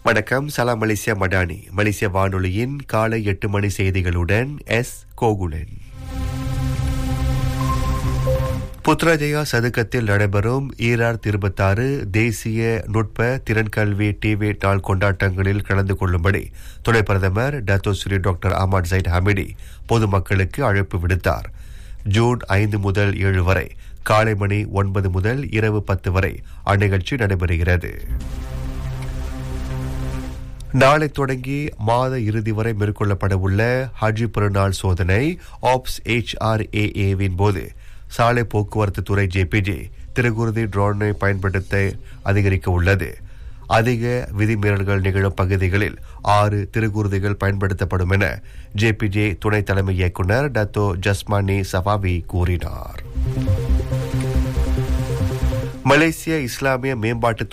வணக்கம் சலாம் மலேசியா மடானி மலேசிய வானொலியின் காலை எட்டு மணி செய்திகளுடன் எஸ் கோகுலன் புத்ராஜயா சதுக்கத்தில் நடைபெறும் ஈரார் இருபத்தாறு தேசிய நுட்ப திறன்கல்வி டிவி நாள் கொண்டாட்டங்களில் கலந்து கொள்ளும்படி துணை பிரதமர் Dato Sri doctor Ahmad Zahid Hamidi பொதுமக்களுக்கு அழைப்பு விடுத்தார் ஜூன் ஐந்து முதல் ஏழு வரை காலை மணி ஒன்பது முதல் இரவு பத்து வரை அந்நிகழ்ச்சி நடைபெறுகிறது நாளை தொடங்கி மாத இறுதி வரை மேற்கொள்ளப்பட உள்ள ஹஜ் பெருநாள் சோதனை ஆப்ஸ் ஹெச்ஆர்ஏஏவின் போது சாலை போக்குவரத்து துறை ஜேபிஜே திருகுருதி ட்ரோனை பயன்படுத்த அதிகரிக்க உள்ளது அதிக விதிமீறல்கள் நிகழும் பகுதிகளில் ஆறு திருகுருதிகள் பயன்படுத்தப்படும் என ஜேபிஜே துணை தலைமை இயக்குநர் டத்தோ ஜஸ்மானி சஃபாவி கூறினார் மலேசிய இஸ்லாமிய மேம்பாட்டுத்